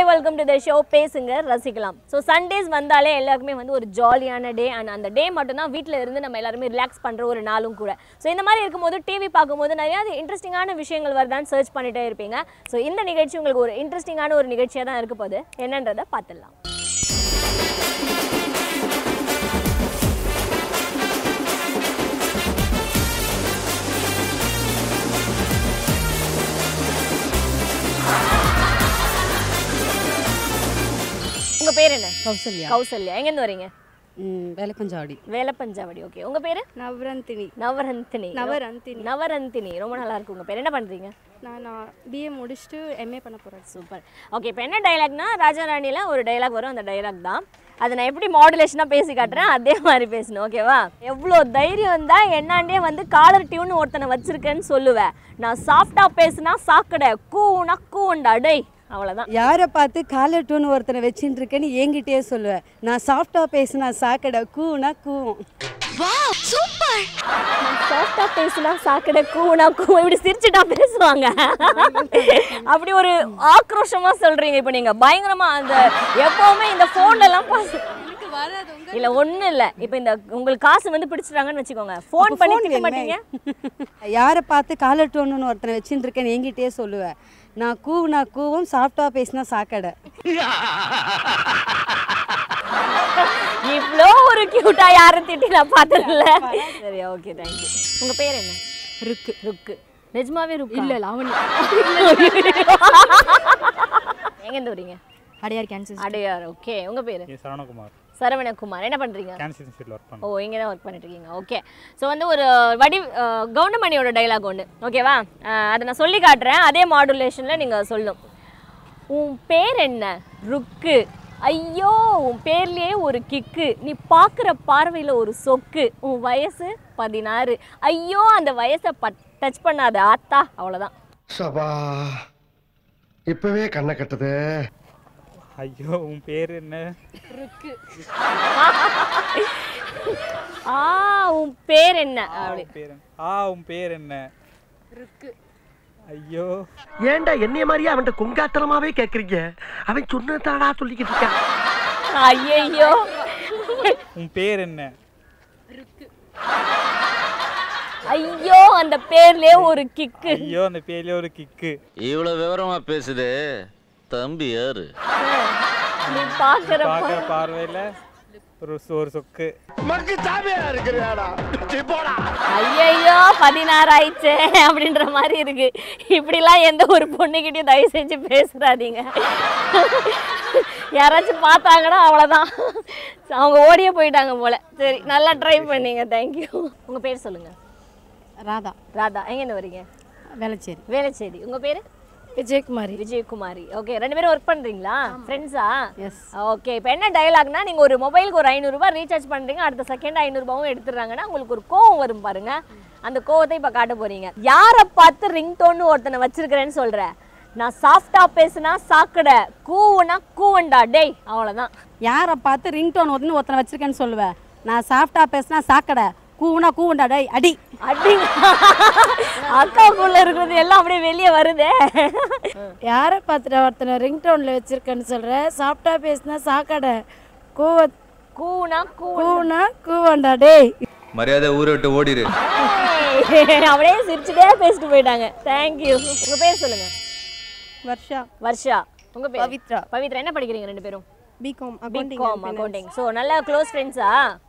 Hi welcome to the show பேசுங்க ரசிக்கலாம் so Sundays வந்தாலே எல்லாருக்குமே வந்து ஒரு ஜாலியான டே அண்ட் அந்த டே மட்டும்தான் வீட்டில் இருந்து நம்ம எல்லாருமே ரிலாக்ஸ் பண்ணுற ஒரு நாளும் கூட ஸோ இந்த மாதிரி இருக்கும்போது டிவி பார்க்கும்போது நிறையா இன்ட்ரெஸ்டிங்கான விஷயங்கள் வருதான்னு சர்ச் பண்ணிட்டே இருப்பீங்க ஸோ இந்த நிகழ்ச்சி உங்களுக்கு ஒரு இன்ட்ரெஸ்டிங்கான ஒரு நிகழ்ச்சியாக தான் இருக்க போகுது என்னன்றதை பார்த்துடலாம் உங்கள் பேர் என்ன கௌசல்யா கௌசல்யா எங்கேருந்து வரீங்க ம் வேலைப்பஞ்சாவடி வேலப்பஞ்சாவடி ஓகே உங்கள் பேர் நவரந்தினி நவரந்தினி நவரந்தினி நவரந்தினி ரொம்ப நல்லா இருக்கு உங்க பேர் என்ன பண்றீங்க நான் நான் பிஏ முடிச்சுட்டு எம்ஏ பண்ண போகிறேன் சூப்பர் ஓகே இப்போ என்ன டைலாக்னா ராஜா ராணியில் ஒரு டைலாக் வரும் அந்த டைலாக் தான் அதை நான் எப்படி மாடுலேஷனாக பேசி காட்டுறேன் அதே மாதிரி பேசணும் ஓகேவா எவ்வளோ தைரியம் தான் என்னாண்டே வந்து காலர் டியூன் ஒருத்தனை வச்சிருக்கேன்னு சொல்லுவேன் நான் சாஃப்டாக பேசுனா சாக்கடை கூனா கூண்டா டேய் அவ்வளோதான் யாரை பார்த்து காலர் டூன் ஒருத்தனை வச்சுட்டு இருக்கேன்னு என்கிட்டயே சொல்லுவேன் நான் சாஃப்டாக பேசினா சாக்கடை கூனா கூவும் சாஃப்டாக பேசுனா சாக்கடை கூனா கூ இப்படி சிரிச்சுட்டா பேசுவாங்க அப்படி ஒரு ஆக்ரோஷமாக சொல்கிறீங்க இப்போ நீங்கள் பயங்கரமாக அந்த எப்போவுமே இந்த ஃபோன்லலாம் பாஸ் இல்ல ஒண்ணும் இல்ல இப்போ இந்த உங்களுக்கு காசு வந்து பிடிச்சிட்டாங்கன்னு வச்சுக்கோங்க ஃபோன் பண்ணி திட்ட மாட்டீங்க யாரை பார்த்து காலர் டூன்னு ஒருத்தனை வச்சுட்டு இருக்கேன்னு என்கிட்டயே சொல்லுவேன் நான் கூவுனா கூவும் சாஃப்டாக பேசினா சாக்கடை இவ்வளோ ஒரு கியூட்டா யாரும் திட்டி நான் பார்த்ததில்ல சரி ஓகே தேங்க்யூ உங்க பேர் என்ன ருக்கு ருக்கு நிஜமாவே ருக்கு இல்ல லாவணி எங்க இருந்து வரீங்க அடையார் கேன்சர் அடையார் ஓகே உங்க பேரு ஏ சரவணகுமார் சரவணகுமார் என்ன பண்றீங்க கேன்சர் இன்ஸ்டியூட்டில் ஒர்க் ஓ பண்ணேன் இங்கே தான் ஒர்க் பண்ணிட்டு இருக்கீங்க ஓகே ஸோ வந்து ஒரு வடி அஹ், கவுண்டமணியோட டைலாக் ஒன்று ஓகேவா அஹ், அதை நான் சொல்லி காட்டுறேன் அதே மாடுலேஷனில் நீங்கள் சொல்லணும் உன் பேர் என்ன ருக்கு ஐயோ உன் பேர்லயே ஒரு கிக்கு நீ பார்க்குற பார்வையில் ஒரு சொக்கு உன் வயசு பதினாறு ஐயோ அந்த வயசை பட் டச் பண்ணாத ஆத்தா அவ்வளோதான் சபா இப்பவே கண்ணை கட்டுது ஐயோ உன் பேர் என்ன ஆ உன் பேர் என்ன ஆ, அப்படி உன் பேர் என்ன ஆ உன் பேர் என்ன ஐயோ ஏன்டா என்னைய மாதிரியே அவன்கிட்ட குங்காத்தனமாவே கேக்குறீங்க அவன் சொன்னதாடா சொல்லிக்கிட்டு இருக்கான் ஐயையோ உன் பேர் என்ன ஐயோ அந்த பேர்லயே ஒரு கிக்கு ஐயோ அந்த பேர்லயே ஒரு கிக்கு இவ்வளவு விவரமா பேசுது தம்பி யாரு நீ பார்க்குற பார்க்குற பார்வையில ஒரு சொ- ஒரு சொக்கு மக்கு சாமியா இருக்கிறாடா போடா ஐயையோ பதினாறு ஆயிடுச்சே அப்படின்ற மாதிரி இருக்கு இப்படிலாம் எந்த ஒரு பொண்ணுகிட்டயும் தயவு செஞ்சு பேசுறாதீங்க யாராச்சும் பார்த்தாங்கன்னா அவ்வளோதான் அவங்க ஓடியே போயிட்டாங்க போல சரி நல்லா ட்ரை பண்ணீங்க தேங்க்யூ உங்க பேர் சொல்லுங்க ராதா ராதா எங்கேருந்து வரீங்க வேலைச்சேரி வேலைச்சேரி உங்க பேர் விஜயகுமாரி விஜயகுமாரி ஓகே ரெண்டு பேரும் ஒர்க் பண்றீங்களா ஃப்ரெண்ட்ஸா எஸ் ஓகே இப்போ என்ன டயலாக்னா நீங்கள் ஒரு மொபைலுக்கு ஒரு ஐநூறுரூபா ரீசார்ஜ் பண்ணுறீங்க அடுத்த செகண்ட் ஐநூறுபாவும் எடுத்துடுறாங்கன்னா உங்களுக்கு ஒரு கோவம் வரும் பாருங்க அந்த கோவத்தை இப்போ காட்ட போறீங்க யாரை பார்த்து ரிங்டோன்னு ஒருத்தனை வச்சிருக்கிறேன்னு சொல்ற நான் சாஃப்டா பேசுனா சாக்கடை கூவுனா கூவண்டா டேய் அவ்வளோதான் யாரை பார்த்து ரிங்டோன் ஒருத்தனை ஒருத்தனை வச்சிருக்கேன்னு சொல்லுவேன் நான் சாஃப்டாக பேசினா சாக்கடை கூவுனா கூவுண்டா டேய் அடி அடி அக்காவுக்குள்ள இருக்கிறது எல்லாம் அப்படியே வெளியே வருதே யாரை பார்த்துட்டு ஒருத்தனை ரிங்டோனில் வச்சிருக்கேன்னு சொல்கிறேன் சாப்பிட்டா பேசினா சாக்கடை கூவ கூவுனா கூ கூவுனா கூவண்டா டேய் மரியாதை ஊரை விட்டு ஓடிரு அப்படியே சிரிச்சுட்டே பேசிட்டு போயிட்டாங்க தேங்க்யூ உங்க பேர் சொல்லுங்க வர்ஷா வர்ஷா உங்க பேர் பவித்ரா. பவித்ரா என்ன படிக்கிறீங்க ரெண்டு பேரும் பிகாம் பிகாம் அக்கவுண்டிங் ஸோ நல்ல க்ளோஸ் ஃப்ரெண்ட்ஸா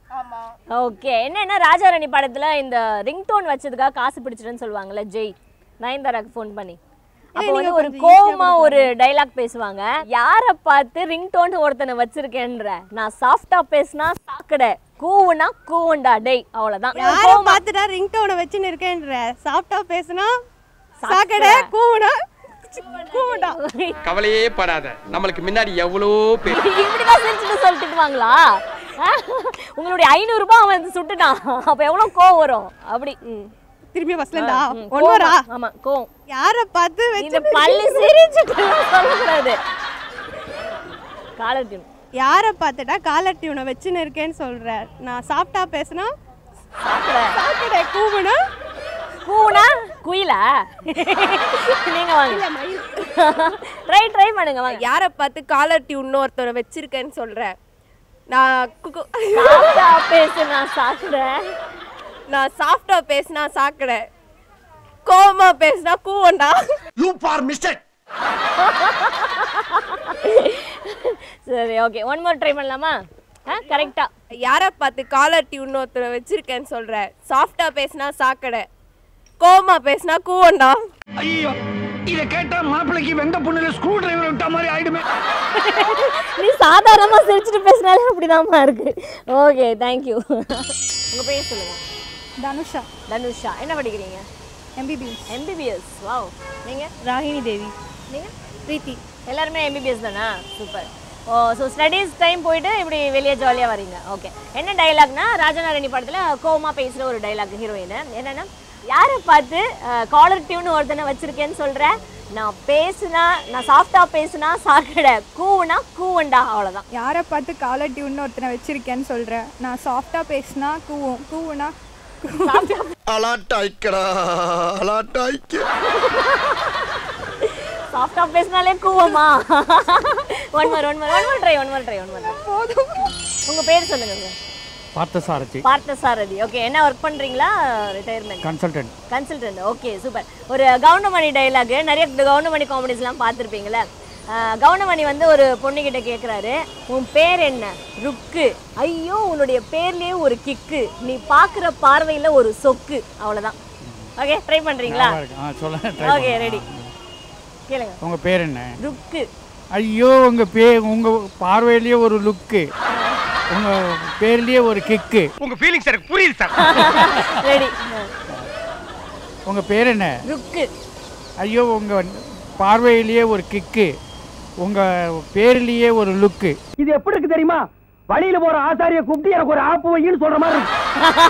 ஓகே என்னன்னா ராஜாராணி படத்துல இந்த ரிங்டோன் வச்சதுக்காக காசு பிடிச்சிருன்னு சொல்லுவாங்கல்ல ஜெய் நயன்தாராக்கு ஃபோன் பண்ணி அப்போ வந்து ஒரு கோவமா ஒரு டைலாக் பேசுவாங்க யாரை பார்த்து ரிங்டோன் ஒருத்தனை வச்சிருக்கேன்ற நான் சாஃப்டா பேசினா சாக்கடை கூவுனா கூவுண்டா டேய் அவ்வளவுதான் ஒரு யாரை கோவமா- பார்த்துட்டா ரிங்டோனை வச்சுன்னு இருக்கேன்ற சாப்பிட்டா பேசுனா சாக்கடை கூவுனா கூவுடா கவலையே படாத நம்மளுக்கு முன்னாடி எவ்வளோ பேர் இப்படிதான் சிரிச்சுட்டு சொல்லிட்டு வாங்களா உங்களுடைய ஐநூறு ரூபாய் அவன் வந்து சுட்டுட்டான் அப்ப எவ்வளவு கோவம் வரும் அப்படி திரும்பி ஃபர்ஸ்ட்லண்டா ம், ஒன்வரா கோவம். ஆமா கோவம் யாரை பார்த்து இந்த வச்சு பல்லு சிரிச்சுட்டு சொல்லக்கூடாது காலர் டியூன் யாரை பார்த்துட்டா காலர் டியூனை வச்சுன்னு இருக்கேன்னு சொல்ற நான் சாப்பிட்டா பேசுனா சாக்கடை கூவுனா கூனா குயிலா நீங்க வாங்க ட்ரை ட்ரை பண்ணுங்க வாங்க யாரை பார்த்து காலர் டியூன் ஒருத்தரை வச்சிருக்கேன்னு சொல்கிறேன் நான் குக்கு சாப்பிட்டா பேசு நான் சாப்பிடுறேன் நான் சாஃப்டாக பேசினா சாக்கடை கோவமா பேசினா கூவண்டா யூ ஃபார் மிஸ்டேக் சரி ஓகே ஒன் மோர் ட்ரை பண்ணலாமா ஆ கரெக்டா யாரை பார்த்து காலர் டியூன் ஒருத்தரை வச்சிருக்கேன்னு சொல்கிறேன் சாஃப்டாக பேசினா சாக்கடை கோவமா பேசினா கூவண்டா ஐயோ இத கேட்டா மாப்பிளைக்கு வெந்த புண்ணுல ஸ்க்ரூ டிரைவர் விட்ட மாதிரி ஆயிடுமே நீ சாதாரணமா சிரிச்சிட்டு பேசினாலே அப்படிதாம்மா இருக்கு ஓகே தேங்க்யூ உங்க பேர் சொல்லுங்க தனுஷா தனுஷா என்ன படிக்கிறீங்க எம்பிபிஎஸ் எம்பிபிஎஸ் வாவ் நீங்க ராகினி தேவி நீங்க பிரீத்தி எல்லாருமே எம்பிபிஎஸ் தானா சூப்பர் ஓ ஸோ ஸ்டடீஸ் டைம் போயிட்டு இப்படி வெளியே ஜாலியாக வரீங்க ஓகே என்ன டைலாக்னா ராஜநாரணி படத்தில் கோவமா பேசுகிற ஒரு டைலாக் ஹீரோயின் என்னன்னா யாரை பார்த்து காலர் டியூன் ஒருத்தனை வச்சிருக்கேன்னு சொல்கிறேன் நான் பேசுனா நான் சாஃப்டாக பேசுனா சாக்கடை கூவுனா கூவண்டா அவ்வளோதான் யாரை பார்த்து காலர் டியூன் ஒருத்தனை வச்சிருக்கேன்னு சொல்கிறேன் நான் சாஃப்டாக பேசினா கூவும் கூவுனா அலாட்டாய்க்கடா அலாட்டாய்க்க சாஃப்டாக பேசினாலே கூவமா one more one more one more try one more try one more போதும் உங்கள் பேர் சொல்லுங்க பார்த்தசாரதி பார்த்தசாரதி ஓகே என்ன ஒர்க் பண்ணுறீங்களா retirement consultant consultant okay super ஒரு கவுண்டமணி டைலாக் நிறைய கவுண்டமணி காமெடிஸ்லாம் பார்த்துருப்பீங்களே கவுண்டமணி வந்து ஒரு பொண்ணுகிட்ட கேட்குறாரு உன் பேர் என்ன ருக்கு ஐயோ உன்னுடைய பேர்லயே ஒரு கிக்கு நீ பார்க்குற பார்வையில் ஒரு சொக்கு அவ்வளோதான் ஓகே ட்ரை பண்ணுறீங்களா ஆ சொல்ல ஓகே ரெடி கேளுங்க உங்கள் பேர் என்ன ருக்கு ஐயோ உங்கள் பே உங்கள் பார்வையிலேயே ஒரு லுக்கு உங்கள் பேர்லேயே ஒரு கிக்கு உங்க ஃபீலிங்ஸ் எனக்கு புரியுது சார் ரெடி உங்கள் பேர் என்ன ருக்கு ஐயோ உங்கள் பார்வையிலேயே ஒரு கிக்கு உங்கள் பேர்லேயே ஒரு லுக்கு இது எப்படி இருக்கு தெரியுமா வழியில போற ஆசாரிய கூப்பிட்டு எனக்கு ஒரு ஆப்பு வையின்னு சொல்ற மாதிரி இருக்கு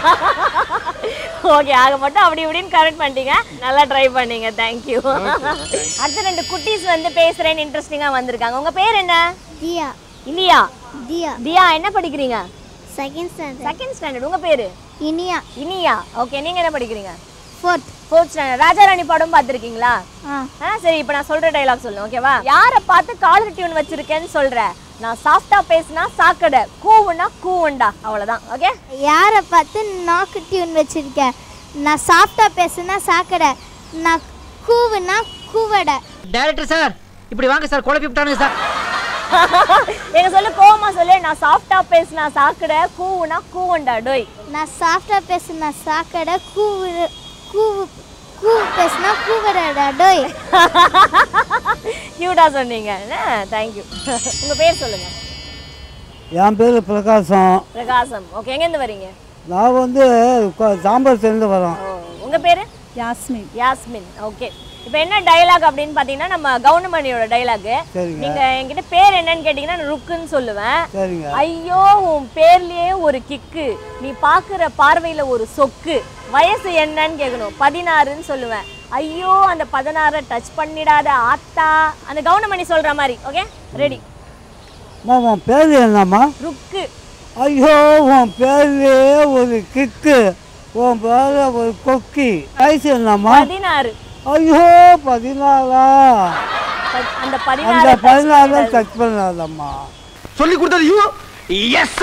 ஓகே ஆக மட்டும் அப்படி இப்படின்னு கரெக்ட் பண்ணிட்டீங்க நல்லா ட்ரை பண்ணீங்க தேங்க்யூ அடுத்த ரெண்டு குட்டீஸ் வந்து பேசுறேன்னு இன்ட்ரெஸ்டிங்கா வந்திருக்காங்க உங்க பேர் என்ன தியா இல்லையா தியா தியா என்ன படிக்கிறீங்க செகண்ட் ஸ்டாண்டர்ட் செகண்ட் ஸ்டாண்டர்ட் உங்க பேரு இனியா இனியா ஓகே நீங்க என்ன படிக்கிறீங்க ஃபோர்த் ஃபோர்த் ஸ்டாண்டர்ட் ராஜாராணி படம் பார்த்துருக்கீங்களா ஆ ஆ சரி இப்போ நான் சொல்ற டைலாக் சொல்லணும் ஓகேவா யாரை பார்த்து காலர் டியூன் வச்சிருக்கேன்னு சொல்றேன் நான் சாஃப்டா பேசினா சாக்கடை கூவுனா கூவுண்டா அவ்வளவுதான் ஓகே யாரை பார்த்து நாக்கு டியூன் வச்சிருக்கேன் நான் சாஃப்டாக பேசுனா சாக்கடை நான் கூவுனா கூவடை டைரக்டர் சார் இப்படி வாங்க சார் குழப்பி விட்டானுங்க சார் எங்க சொல்லு கோவமா சொல்லு நான் சாஃப்டா பேசினா சாக்கடை கூவுனா கூவுண்டா டோய் நான் சாஃப்டாக பேசுனா சாக்கடை கூவு கூவு கூவு பேசுனா கூவடா டோய் கியூட்டா சொன்னீங்க தேங்க்யூ உங்க பேர் சொல்லுங்க என் பேர் பிரகாசம் பிரகாசம் ஓகே எங்கேருந்து வரீங்க நான் வந்து கொ- சாம்பார்லேருந்து வரோம் ஓ உங்க பேரு யாஸ்மின் யாஸ்மின் ஓகே இப்போ என்ன டைலாக் அப்படின்னு பார்த்தீங்கன்னா நம்ம கவுண்டமணியோட டைலாக் சரிங்க. நீங்க என்கிட்ட பேர் என்னன்னு கேட்டிங்கன்னா நான் ருக்குன்னு சொல்லுவேன் சரிங்க ஐயோ உன் பேர்லயே ஒரு கிக்கு நீ பார்க்குற பார்வையில ஒரு சொக்கு வயசு என்னன்னு கேட்கணும் பதினாறுன்னு சொல்லுவேன் ஐயோ அந்த பதினாறை டச் பண்ணிடாத ஆத்தா அந்த கவுண்டமணி சொல்ற மாதிரி ஓகே ரெடி அம்மா உன் பேர் என்னம்மா ருக்கு ஐயோ உன் பேர்லே ஒரு கிக்கு உன் பேர் ஒரு கொக்கி வயசு என்னம்மா பதினாறு ஐயோ பதினாலா ப- அந்த அந்த பதினாறு பதினாலு டச் பண்ணாதம்மா சொல்லி கொடுத்தது யூ எஸ்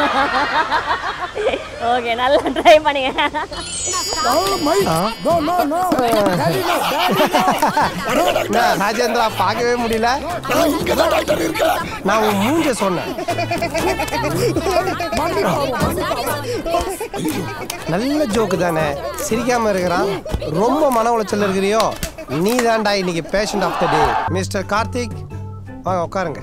ஓகே நல்லா ட்ரை பண்ணுங்க ராஜேந்திரா பார்க்கவே முடியல நான் உன் மூஞ்ச சொன்னேன் நல்ல ஜோக்கு தானே சிரிக்காம இருக்கிறான் ரொம்ப மன உளைச்சல் இருக்கிறியோ நீ தான்டா இன்னைக்கு patient of the day mister Karthik வாங்க உட்காருங்க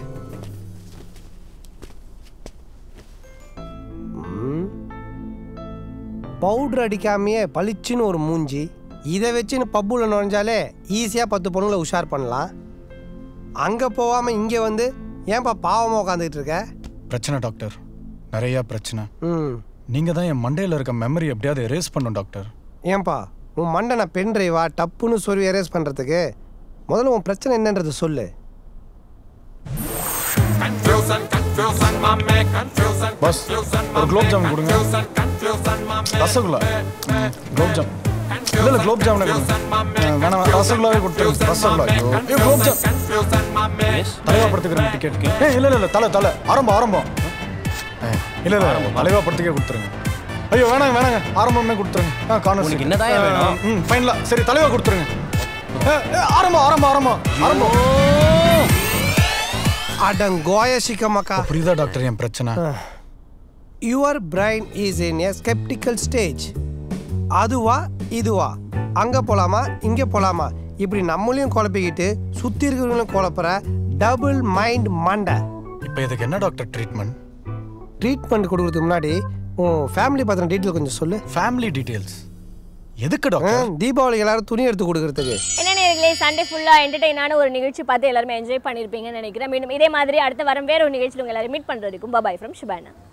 பவுடர் அடிக்காமையே பளிச்சுன்னு ஒரு மூஞ்சி இதை வச்சுன்னு பப்புல நுழைஞ்சாலே ஈஸியாக பத்து பொண்ணுங்களை உஷார் பண்ணலாம் அங்கே போகாமல் இங்கே வந்து ஏன்பா பாவமாக உட்காந்துக்கிட்டு இருக்க பிரச்சனை டாக்டர் நிறைய பிரச்சனை ம் நீங்க தான் என் மண்டையில் இருக்க மெமரி எப்படியாவது எரேஸ் பண்ணும் டாக்டர் ஏன்பா உன் மண்டை நான் பென் டிரைவா டப்புன்னு சொருவி எரேஸ் பண்ணுறதுக்கு முதல்ல உன் பிரச்சனை என்னன்றது சொல்லு பஸ் ஒரு குலோப் ஜாமுன் கொடுங்க ரசகுல்லா ம், குலோப் ஜாம் இல்ல இல்ல குலோப் ஜாமுன் வேணாம் ரசகுல்லாவே கொடுத்துருங்க ரசகுல்லா ஐயோ ஏய், குலோப் ஜாம் தலைவா படுத்துக்கிறேன் டிக்கெட் ஏய் இல்ல இல்ல இல்ல தலை தலை ஆரம்பம் ஆரம்பம் ஏய், இல்ல இல்ல தலைவா படுத்துக்கே கொடுத்துருங்க ஐயோ வேணாங்க வேணாங்க ஆரம்பமே கொடுத்துருங்க ஆ காணும் உனக்கு என்னதான் வேணும்? ம் ஃபைனலா சரி தலைவா கொடுத்துருங்க ஏய், ஏய், ஆரம்பம் ஆரம்பம் ஆரம்பம் ஆரம்பம் அடங்கோய சிக்கமக்கா புரியுதா டாக்டர் என் பிரச்சனை your brain is in a skeptical stage அதுவா இதுவா அங்கே போகலாமா இங்கே போகலாமா இப்படி நம்மளையும் குழப்பிக்கிட்டு சுற்றி இருக்கிறவங்களையும் குழப்புற டபுள் மைண்ட் மண்டை இப்போ இதுக்கு என்ன டாக்டர் ட்ரீட்மெண்ட் ட்ரீட்மெண்ட் கொடுக்கறதுக்கு முன்னாடி உன் ஃபேமிலி பற்றின டீட்டெயில் கொஞ்சம் சொல்லு ஃபேமிலி டீட்டெயில்ஸ் எதுக்கு டாக்டர் தீபாவளிக்கு எல்லாரும் துணி எடுத்து கொடுக்கறதுக்கு என்ன நேர்களே சண்டே ஃபுல்லாக என்டர்டெயினான ஒரு நிகழ்ச்சி பார்த்து எல்லாருமே என்ஜாய் பண்ணியிருப்பீங்கன்னு நினைக்கிறேன் மீண்டும் இதே மாதிரி அடுத்த வாரம் வேற ஒரு நிகழ்ச்சியில் உங்க எல்லாரும் மீட் பண்ணுறதுக்கும் பாபாய் ஃப்ரம் ஷிபானா